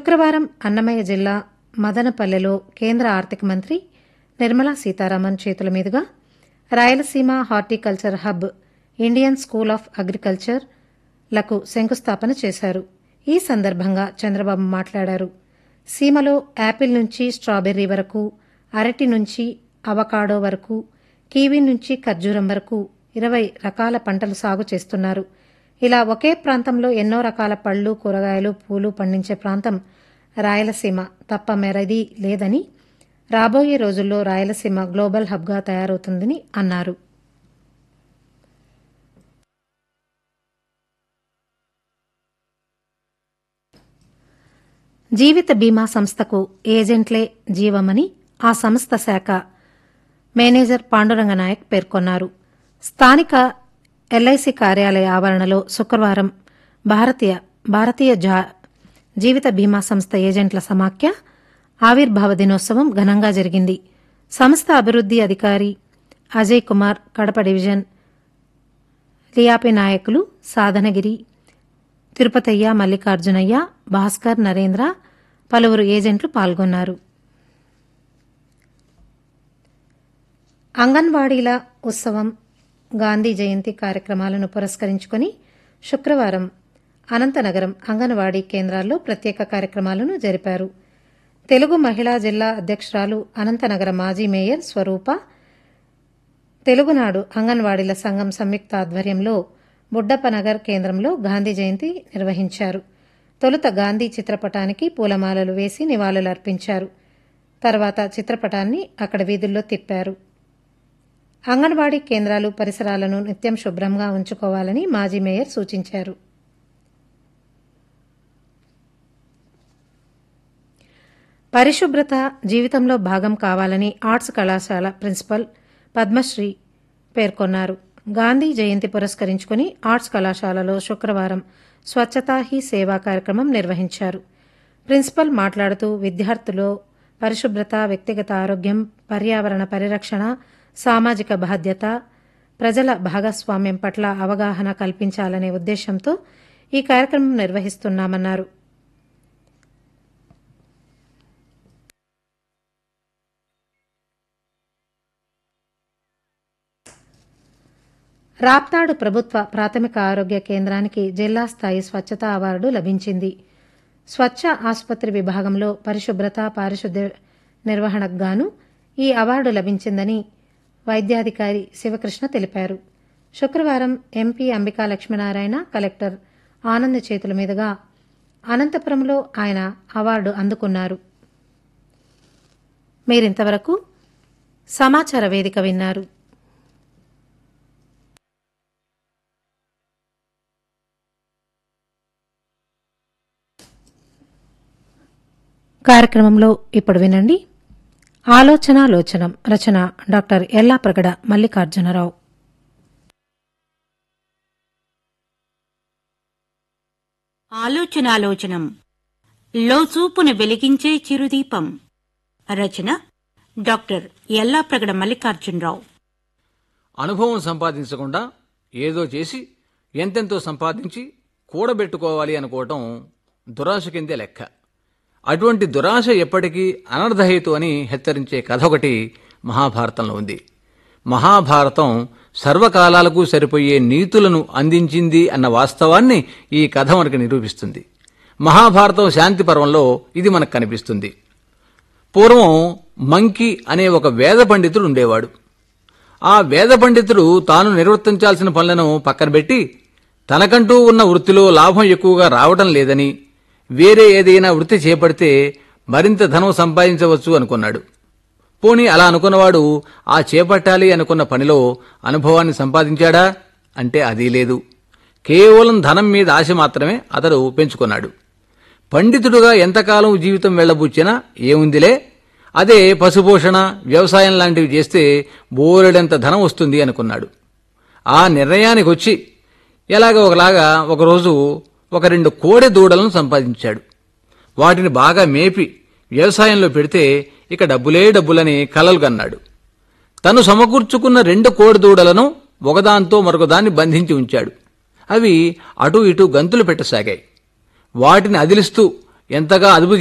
శుక్రవారం అన్నమయ్య జిల్లా మదనపల్లెలో కేంద్ర ఆర్థిక మంత్రి నిర్మలా సీతారామన్ చేతుల మీదుగా Rayalaseema horticulture hub Indian school of agriculture లకు శంకుస్థాపన చేశారు ఈ సందర్భంగా చంద్రబాబు మాట్లాడారు సీమలో యాపిల్ నుంచి స్ట్రాబెర్రీ వరకు అరటి నుంచి అవకాడో వరకు కీవీ నుంచి ఖర్జూరం వరకు ఇరవై రకాల పంటలు సాగు చేస్తున్నారు ఇలా ఒకే ప్రాంతంలో ఎన్నో రకాల పళ్ళు కూరగాయలు పూలు పండించే ప్రాంతం రాయలసీమ తప్ప మెరది లేదని రాబోయే రోజుల్లో రాయలసీమ గ్లోబల్ హబ్గా తయారవుతుందని అన్నారు జీవిత బీమా సంస్థకు ఏజెంట్లే జీవమని ఆ సంస్థ శాఖ మేనేజర్ పాండురంగ నాయక్ పేర్కొన్నారు స్థానిక ఎల్ఐసి కార్యాలయ ఆవరణలో శుక్రవారం భారతీయ భారతీయ జా జీవిత బీమా సంస్థ ఏజెంట్ల సమాఖ్య ఆవిర్భావ దినోత్సవం ఘనంగా జరిగింది సంస్థ అభివృద్ది అధికారి అజయ్ కుమార్ కడప డివిజన్ లియాపి నాయకులు సాధనగిరి తిరుపతయ్య మల్లికార్జునయ్య భాస్కర్ నరేంద్ర పలువురు ఏజెంట్లు పాల్గొన్నారు అంగన్వాడీల ఉత్సవం గాంధీ జయంతి కార్యక్రమాలను పురస్కరించుకుని శుక్రవారం అనంతనగరం అంగన్వాడీ కేంద్రాల్లో ప్రత్యేక కార్యక్రమాలను జరిపారు తెలుగు మహిళా జిల్లా అధ్యక్షురాలు అనంతనగర మాజీ మేయర్ స్వరూప తెలుగునాడు అంగన్వాడీల సంఘం సంయుక్త ఆధ్వర్యంలో బుడ్డప్పనగర్ కేంద్రంలో గాంధీ జయంతి నిర్వహించారు తొలుత గాంధీ చిత్రపటానికి పూలమాలలు వేసి నివాళులర్పించారు తర్వాత చిత్రపటాన్ని అక్కడ వీధుల్లో తిప్పారు అంగన్వాడీ కేంద్రాలు పరిసరాలను నిత్యం శుభ్రంగా ఉంచుకోవాలని మాజీ మేయర్ సూచించారు పరిశుభ్రత జీవితంలో భాగం కావాలని ఆర్ట్స్ కళాశాల ప్రిన్సిపల్ పద్మశ్రీ పేర్కొన్నారు గాంధీ జయంతి పురస్కరించుకుని ఆర్ట్స్ కళాశాలలో శుక్రవారం స్వచ్ఛతా హీ సేవా కార్యక్రమం నిర్వహించారు ప్రిన్సిపల్ మాట్లాడుతూ విద్యార్థుల్లో పరిశుభ్రత వ్యక్తిగత ఆరోగ్యం పర్యావరణ పరిరక్షణ సామాజిక బాధ్యత ప్రజల భాగస్వామ్యం పట్ల అవగాహన కల్పించాలనే ఉద్దేశంతో ఈ కార్యక్రమం నిర్వహిస్తున్నామన్నారు రాప్తాడు ప్రభుత్వ ప్రాథమిక ఆరోగ్య కేంద్రానికి జిల్లా స్థాయి స్వచ్ఛతా అవార్డు లభించింది స్వచ్ఛ ఆసుపత్రి విభాగంలో పరిశుభ్రత పారిశుద్ధ్య నిర్వహణకు గాను ఈ అవార్డు లభించిందని వైద్యాధికారి శివకృష్ణ తెలిపారు శుక్రవారం ఎంపీ అంబికా లక్ష్మీనారాయణ కలెక్టర్ ఆనంద్ చేతుల మీదుగా అనంతపురంలో ఆయన అవార్డు అందుకున్నారు మీరింతవరకు సమాచార వేదిక విన్నారు కార్యక్రమంలో ఇప్పుడు వినండి ఆలోచన లోచనం రచన డాక్టర్ ఎల్లాప్రగడ మల్లికార్జునరావు ఆలోచనాలోచనం లోచూపును వెలిగించే చిరుదీపం రచన డాక్టర్ ఎల్లాప్రగడ మల్లికార్జునరావు అనుభవం సంపాదించకుండా ఏదో చేసి ఎంతెంతో సంపాదించి కూడబెట్టుకోవాలి అనుకోవటం దురాశ కిందే లెక్క అటువంటి దురాశ ఎప్పటికీ అనర్ధహేతు అని హెచ్చరించే కథ ఒకటి మహాభారతంలో ఉంది మహాభారతం సర్వకాలాలకు సరిపోయే నీతులను అందించింది అన్న వాస్తవాన్ని ఈ కథ మనకు నిరూపిస్తుంది మహాభారతం శాంతి పర్వంలో ఇది మనకు కనిపిస్తుంది పూర్వం మంకి అనే ఒక వేద పండితుడు ఉండేవాడు ఆ వేద పండితుడు తాను నిర్వర్తించాల్సిన పనులను పక్కన పెట్టి తనకంటూ ఉన్న వృత్తిలో లాభం ఎక్కువగా రావడం లేదని వేరే ఏదైనా వృత్తి చేపడితే మరింత ధనం సంపాదించవచ్చు అనుకున్నాడు పోనీ అలా అనుకున్నవాడు ఆ చేపట్టాలి అనుకున్న పనిలో అనుభవాన్ని సంపాదించాడా అంటే అదీ లేదు కేవలం ధనం మీద ఆశ మాత్రమే అతడు పెంచుకున్నాడు పండితుడుగా ఎంతకాలం జీవితం వెళ్లబుచ్చినా ఏముందిలే అదే పశుపోషణ వ్యవసాయం లాంటివి చేస్తే బోలెడంత ధనం వస్తుంది అనుకున్నాడు ఆ నిర్ణయానికి వచ్చి ఎలాగ ఒకలాగా ఒకరోజు ఒక రెండు కోడె దూడలను సంపాదించాడు వాటిని బాగా మేపి వ్యవసాయంలో పెడితే ఇక డబ్బులే డబ్బులని కలలు కన్నాడు తను సమకూర్చుకున్న రెండు కోడి దూడలను ఒకదాంతో మరొకదాన్ని బంధించి ఉంచాడు అవి అటూ ఇటూ గంతులు పెట్టసాగాయి వాటిని అదిలిస్తూ ఎంతగా అదుపు